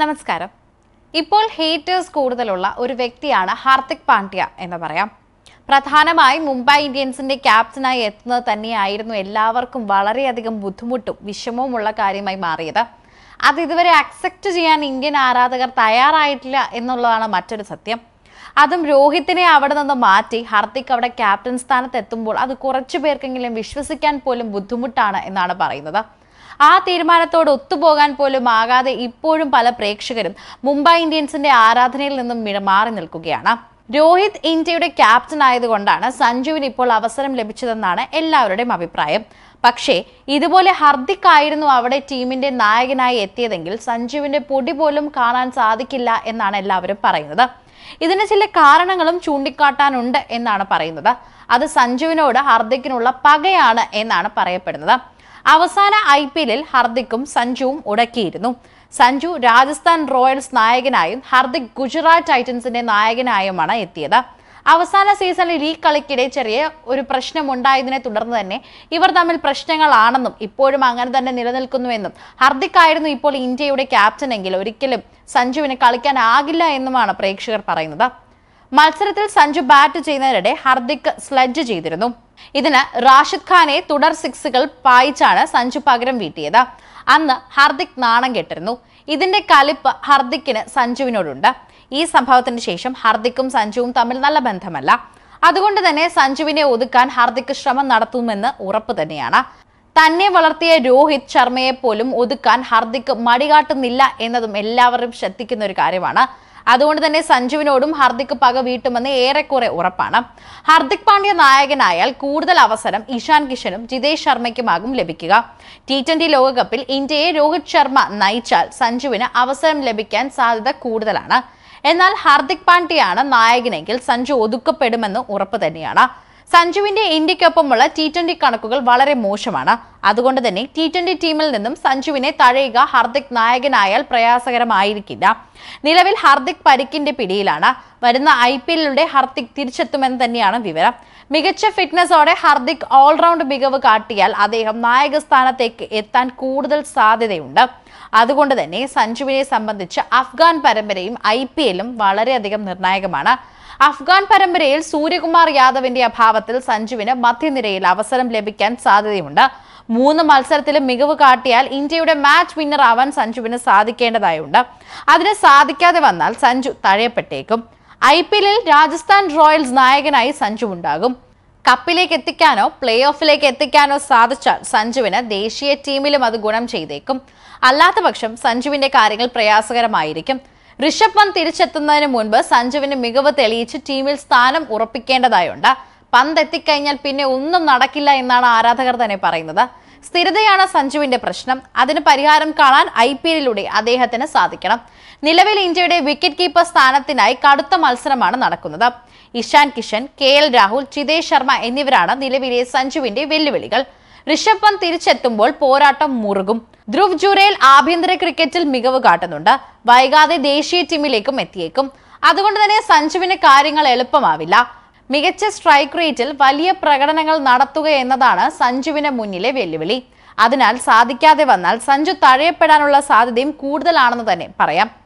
നമസ്കാരം ഇപ്പോൾ ഹേറ്റേഴ്സ് കൂടുതലുള്ള ഒരു വ്യക്തിയാണ് ഹാർദിക് പാണ്ഡ്യ എന്ന് പറയാം പ്രധാനമായും മുംബൈ ഇന്ത്യൻസിന്റെ ക്യാപ്റ്റനായി എത്തുന്നത് തന്നെയായിരുന്നു എല്ലാവർക്കും വളരെയധികം ബുദ്ധിമുട്ടും വിഷമവുമുള്ള കാര്യമായി മാറിയത് അത് ഇതുവരെ അക്സെപ്റ്റ് ചെയ്യാൻ ഇന്ത്യൻ ആരാധകർ തയ്യാറായിട്ടില്ല എന്നുള്ളതാണ് മറ്റൊരു സത്യം അതും രോഹിത്തിനെ അവിടെ നിന്ന് മാറ്റി ഹർദിക് അവിടെ ക്യാപ്റ്റൻ സ്ഥാനത്ത് എത്തുമ്പോൾ അത് കുറച്ചു പേർക്കെങ്കിലും വിശ്വസിക്കാൻ പോലും ബുദ്ധിമുട്ടാണ് എന്നാണ് പറയുന്നത് ആ തീരുമാനത്തോട് ഒത്തുപോകാൻ പോലും ആകാതെ ഇപ്പോഴും പല പ്രേക്ഷകരും മുംബൈ ഇന്ത്യൻസിന്റെ ആരാധനയിൽ നിന്നും മിഴ- മാറി നിൽക്കുകയാണ് രോഹിത് ഇന്ത്യയുടെ ക്യാപ്റ്റൻ ആയതുകൊണ്ടാണ് സഞ്ജുവിന് ഇപ്പോൾ അവസരം ലഭിച്ചതെന്നാണ് എല്ലാവരുടെയും അഭിപ്രായം പക്ഷേ ഇതുപോലെ ഹർദിക് ആയിരുന്നു അവിടെ ടീമിന്റെ നായകനായി എത്തിയതെങ്കിൽ സഞ്ജുവിന്റെ പൊടി പോലും കാണാൻ സാധിക്കില്ല എന്നാണ് എല്ലാവരും പറയുന്നത് ഇതിന് ചില കാരണങ്ങളും ചൂണ്ടിക്കാട്ടാനുണ്ട് എന്നാണ് പറയുന്നത് അത് സഞ്ജുവിനോട് ഹർദിക്കിനുള്ള പകയാണ് എന്നാണ് പറയപ്പെടുന്നത് അവസാന ഐ പി എല്ലിൽ ഹർദിക്കും സഞ്ജുവും ഉടക്കിയിരുന്നു സഞ്ജു രാജസ്ഥാൻ റോയൽസ് നായകനായും ഹർദിക് ഗുജറാത്ത് ടൈറ്റൻസിന്റെ നായകനായുമാണ് എത്തിയത് അവസാന സീസണിൽ ഈ കളിക്കിടെ ചെറിയ ഒരു പ്രശ്നമുണ്ടായതിനെ തുടർന്ന് തന്നെ ഇവർ തമ്മിൽ പ്രശ്നങ്ങളാണെന്നും ഇപ്പോഴും അങ്ങനെ തന്നെ നിലനിൽക്കുന്നുവെന്നും ഹർദിക് ആയിരുന്നു ഇപ്പോൾ ഇന്ത്യയുടെ ക്യാപ്റ്റൻ എങ്കിൽ ഒരിക്കലും സഞ്ജുവിന് കളിക്കാനാകില്ല എന്നുമാണ് പ്രേക്ഷകർ പറയുന്നത് മത്സരത്തിൽ സഞ്ജു ബാറ്റ് ചെയ്യുന്നതിനിടെ ഹർദിക് സ്ലഡ്ജ് ചെയ്തിരുന്നു ഇതിന് റാഷിദ് ഖാനെ തുടർ സിക്സുകൾ പായിച്ചാണ് സഞ്ജു പകരം വീട്ടിയത് അന്ന് ഹർദിക് നാണം കെട്ടിരുന്നു ഇതിന്റെ കലിപ്പ് ഹർദിക്കിന് സഞ്ജുവിനോടുണ്ട് ഈ സംഭവത്തിന് ശേഷം ഹർദിക്കും സഞ്ജുവും തമ്മിൽ നല്ല ബന്ധമല്ല അതുകൊണ്ട് തന്നെ സഞ്ജുവിനെ ഒതുക്കാൻ ഹർദിക് ശ്രമം നടത്തുമെന്ന് ഉറപ്പ് തന്നെയാണ് തന്നെ വളർത്തിയ രോഹിത് ശർമ്മയെ പോലും ഒതുക്കാൻ ഹർദിക് മടികാട്ടുന്നില്ല എന്നതും എല്ലാവരും ശ്രദ്ധിക്കുന്ന ഒരു കാര്യമാണ് അതുകൊണ്ട് തന്നെ സഞ്ജുവിനോടും ഹർദിക് പക വീട്ടുമെന്ന് ഏറെക്കുറെ ഉറപ്പാണ് ഹർദിക് പാണ്ഡ്യ നായകനായാൽ കൂടുതൽ അവസരം ഇഷാൻ കിഷനും ജിതേഷ് ശർമ്മയ്ക്കുമാകും ലഭിക്കുക ടി ട്വന്റി ലോകകപ്പിൽ ഇന്ത്യയെ രോഹിത് ശർമ്മ നയിച്ചാൽ സഞ്ജുവിന് അവസരം ലഭിക്കാൻ സാധ്യത കൂടുതലാണ് എന്നാൽ ഹാർദിക് പാണ്ഡ്യയാണ് നായകനെങ്കിൽ സഞ്ജു ഒതുക്കപ്പെടുമെന്ന് ഉറപ്പ് തന്നെയാണ് സഞ്ജുവിന്റെ ഇന്ത്യക്കൊപ്പമുള്ള ടി ട്വന്റി കണക്കുകൾ വളരെ മോശമാണ് അതുകൊണ്ട് തന്നെ ടി ട്വന്റി ടീമിൽ നിന്നും സഞ്ജുവിനെ തഴയുക ഹർദിക് നായകനായാൽ പ്രയാസകരമായിരിക്കില്ല നിലവിൽ ഹർദിക് പരിക്കിന്റെ പിടിയിലാണ് വരുന്ന ഐ പി എല്ലിലൂടെ ഹർദിക് തിരിച്ചെത്തുമെന്ന് തന്നെയാണ് വിവരം മികച്ച ഫിറ്റ്നസോടെ ഹർദിക് ഓൾറൗണ്ട് മികവ് കാട്ടിയാൽ അദ്ദേഹം നായക സ്ഥാനത്തേക്ക് എത്താൻ കൂടുതൽ സാധ്യതയുണ്ട് അതുകൊണ്ട് തന്നെ സഞ്ജുവിനെ സംബന്ധിച്ച് അഫ്ഗാൻ പരമ്പരയും ഐ പി എല്ലും വളരെയധികം നിർണായകമാണ് അഫ്ഗാൻ പരമ്പരയിൽ സൂര്യകുമാർ യാദവിന്റെ അഭാവത്തിൽ സഞ്ജുവിന് മധ്യനിരയിൽ അവസരം ലഭിക്കാൻ സാധ്യതയുണ്ട് മൂന്ന് മത്സരത്തിലും മികവ് കാട്ടിയാൽ ഇന്ത്യയുടെ മാച്ച് വിന്നർ ആവാൻ സഞ്ജുവിന് സാധിക്കേണ്ടതായുണ്ട് അതിന് സാധിക്കാതെ വന്നാൽ സഞ്ജു തഴയപ്പെട്ടേക്കും ഐ പി എല്ലിൽ രാജസ്ഥാൻ റോയൽസ് നായകനായി സഞ്ജു ഉണ്ടാകും കപ്പിലേക്ക് എത്തിക്കാനോ പ്ലേ ഓഫിലേക്ക് എത്തിക്കാനോ സാധിച്ചാൽ സഞ്ജുവിന് ദേശീയ ടീമിലും അത് ഗുണം ചെയ്തേക്കും അല്ലാത്ത പക്ഷം സഞ്ജുവിന്റെ കാര്യങ്ങൾ പ്രയാസകരമായിരിക്കും ഋഷഭ് പന്ത് തിരിച്ചെത്തുന്നതിന് മുൻപ് സഞ്ജുവിന് മികവ് തെളിയിച്ച് ടീമിൽ സ്ഥാനം ഉറപ്പിക്കേണ്ടതായുണ്ട് പന്ത് എത്തിക്കഴിഞ്ഞാൽ പിന്നെ ഒന്നും നടക്കില്ല എന്നാണ് ആരാധകർ തന്നെ പറയുന്നത് സ്ഥിരതയാണ് സഞ്ജുവിന്റെ പ്രശ്നം അതിന് പരിഹാരം കാണാൻ ഐ പി എല്ലിലൂടെ അദ്ദേഹത്തിന് സാധിക്കണം നിലവിൽ ഇന്ത്യയുടെ വിക്കറ്റ് കീപ്പർ സ്ഥാനത്തിനായി കടുത്ത മത്സരമാണ് നടക്കുന്നത് ഇഷാൻ കിഷൻ കെ എൽ രാഹുൽ ചിതേഷ് ശർമ്മ എന്നിവരാണ് നിലവിലെ സഞ്ജുവിന്റെ വെല്ലുവിളികൾ ഋഷഭ് പന്ത് തിരിച്ചെത്തുമ്പോൾ പോരാട്ടം മുറുകും ധ്രുവ് ജുറേൽ ആഭ്യന്തര ക്രിക്കറ്റിൽ മികവ് കാട്ടുന്നുണ്ട് വൈകാതെ ദേശീയ ടീമിലേക്കും എത്തിയേക്കും അതുകൊണ്ട് തന്നെ സഞ്ജുവിന് കാര്യങ്ങൾ എളുപ്പമാവില്ല മികച്ച സ്ട്രൈക്ക് റേറ്റിൽ വലിയ പ്രകടനങ്ങൾ നടത്തുക എന്നതാണ് സഞ്ജുവിന് മുന്നിലെ വെല്ലുവിളി അതിനാൽ സാധിക്കാതെ വന്നാൽ സഞ്ജു തഴയപ്പെടാനുള്ള സാധ്യതയും കൂടുതലാണെന്ന് തന്നെ പറയാം